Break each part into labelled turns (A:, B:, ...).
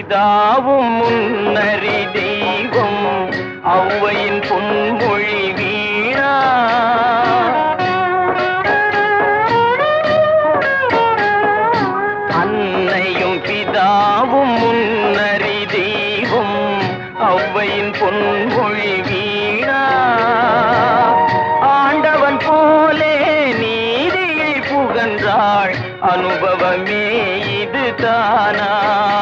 A: பிதாவும் முன்னறி தெய்வம் ஔவையின் பொன்மொழி வீணா அன்னையும் பிதாவும் முன்னறி தெய்வம் ஔவையின் பொன்மொழி வீணா ஆண்டவன் போலே நீதியை புகன்றாள் அனுபவமே இது தானா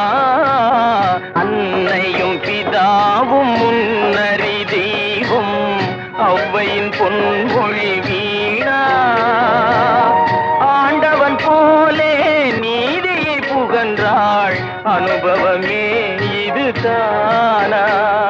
A: அன்னையும் பிதாவும் முன்னறி தெய்வம் ஔவையின் பொன்மொழி வீணா ஆண்டவன் போலே நீதியை புகன்றாள் அனுபவமே இது தானா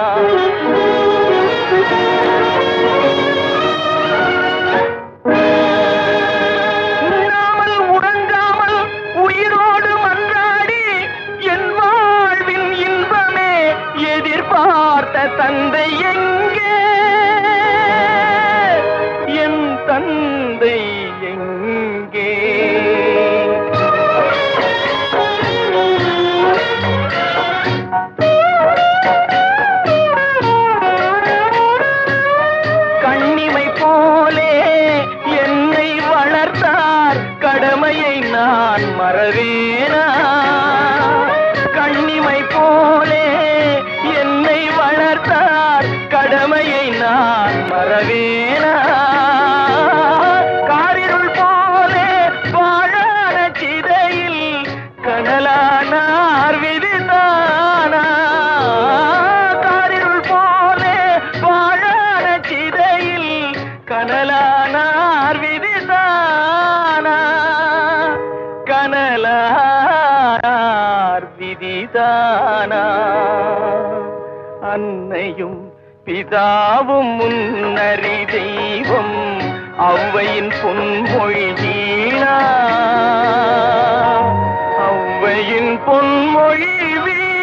A: உண்ணாமல் உறங்காமல் உயிரோடு மன்றாடி என் வாழ்வின் இன்பமே எதிர்பார்த்த தந்தை எங்கே என் தந்தை எங்கே கண்ணிமை போலே என்னை வளர்த்தார் கடமையை நான் மறவேனா கண்ணிமை போலே என்னை வளர்த்தார் கடமையை நான் மறவேனா காரிருள் போலே வாழான சிதையில் கனலானார் விதிதானா காரிருள் போலே வாழான சிதையில் கனலானார் விதிதானா கனலானார் விதிதானா அன்னையும் பிதாவும் முன்னறி தெய்வம் ஔவையின் பொன்மொழி வீணா ஔவையின் பொன்மொழி வீணா